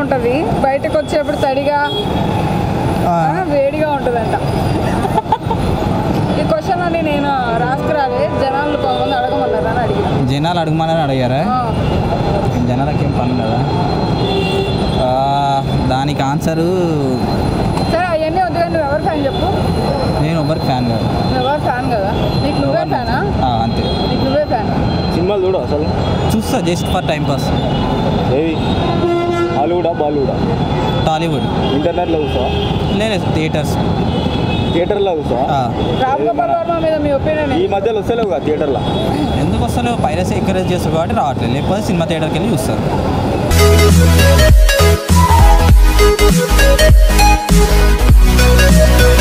ఉంటుంది బయటకు వచ్చేప్పుడు తడిగా ఆ, ఆ, వేడిగా ఉంటుందంట ఈ క్వశ్చన్ అని నేను రాసుకురాలే జనాలు కొంతమంది అడగమన్నారు అని అడిగిన జనాలు అడుగుమని అడిగారా ఆ, జనాలకి ఏం పని కదా దానికి ఆన్సరు సరే అవన్నీ వద్దు కానీ నువ్వు ఎవరు ఫ్యాన్ చెప్పు నేను ఎవరికి ఫ్యాన్ కాదు నువ్వు ఎవరు ఫ్యాన్ కదా నీకు నువ్వే ఫ్యానా ఆ, అంతే నీకు నువ్వే ఫ్యాన్ సినిమాలు చూడు అసలు చూస్తా జస్ట్ ఫర్ టైం పాస్ ఏవి హాలీవుడా బాలీవుడా టాలీవుడ్ ఇంటర్నెట్లో చూస్తావా లేదు థియేటర్స్ థియేటర్లో చూస్తావా రామ్ గోపాల్ వర్మ మీద మీ ఒపీనియన్ ఈ మధ్యలో వస్తలేవు కదా థియేటర్లో ఎందుకు వస్తారు పైరసీ ఎంకరేజ్ చేస్తారు కాబట్టి రావట్లేదు లేకపోతే సినిమా థియేటర్కి వెళ్ళి చూస్తారు Thank you.